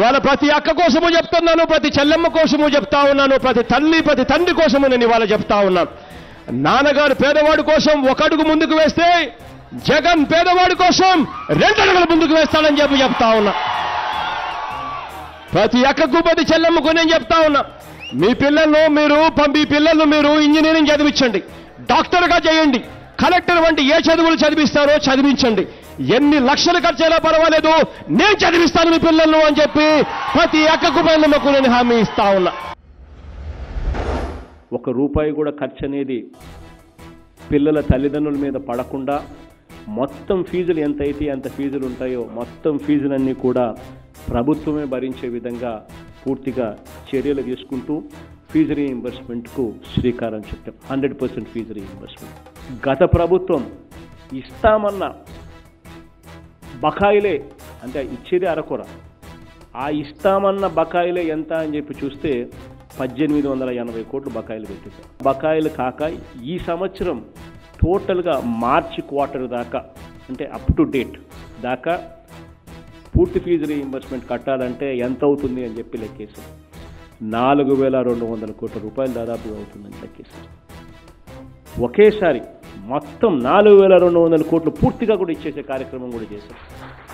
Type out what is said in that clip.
ఇవాళ ప్రతి అక్క కోసము చెప్తున్నాను ప్రతి చెల్లెమ్మ కోసము చెప్తా ఉన్నాను ప్రతి తల్లి ప్రతి తండ్రి కోసము నేను ఇవాళ చెప్తా ఉన్నాను నాన్నగారు పేదవాడి కోసం ఒక అడుగు ముందుకు వేస్తే జగన్ పేదవాడి కోసం రెండు అడుగులు ముందుకు వేస్తాడని చెప్పి చెప్తా ఉన్నా ప్రతి అక్కకు ప్రతి చెల్లెమ్మకు నేను చెప్తా ఉన్నా మీ పిల్లలను మీరు పం- మీ పిల్లలను మీరు ఇంజనీరింగ్ చదివించండి డాక్టర్గా చేయండి కలెక్టర్ వంటి ఏ చదువులు చదివిస్తారో చదివించండి ఎన్ని లక్షలు ఖర్చైనా పర్వాలేదు నేను చదివిస్తాను మీ పిల్లలను అని చెప్పి ప్రతి అక్కకు పిల్లమ్మకు నేను హామీ ఇస్తా ఉన్నా ఒక రూపాయి కూడా ఖర్చు అనేది పిల్లల తల్లిదండ్రుల మీద పడకుండా మొత్తం ఫీజులు ఎంత అయితే అంత ఫీజులు ఉంటాయో మొత్తం ఫీజులన్నీ కూడా ప్రభుత్వమే భరించే విధంగా పూర్తిగా చర్యలు తీసుకుంటూ ఫీజు రీఇంబర్స్మెంట్కు శ్రీకారం చుట్టాం హండ్రెడ్ పర్సెంట్ ఫీజు రీఇంబర్స్మెంట్ గత ప్రభుత్వం ఇస్తామన్న బకాయిలే అంటే ఇచ్చేది అరకొర ఆ ఇస్తామన్న బకాయిలే ఎంత అని చెప్పి చూస్తే పద్దెనిమిది వందల ఎనభై కోట్లు బకాయిలు పెట్టింది బకాయిలు కాక ఈ సంవత్సరం టోటల్గా మార్చి క్వార్టర్ దాకా అంటే అప్ టు డేట్ దాకా పూర్తి ఫీజు రీఇంబర్స్మెంట్ కట్టాలంటే ఎంత అవుతుంది అని చెప్పి లెక్కేసాం నాలుగు వేల రెండు వందల కోట్ల రూపాయలు దాదాపుగా అవుతుందని లెక్కేసాం ఒకేసారి మొత్తం నాలుగు వేల రెండు వందల కోట్లు పూర్తిగా కూడా ఇచ్చేసే కార్యక్రమం కూడా చేశాం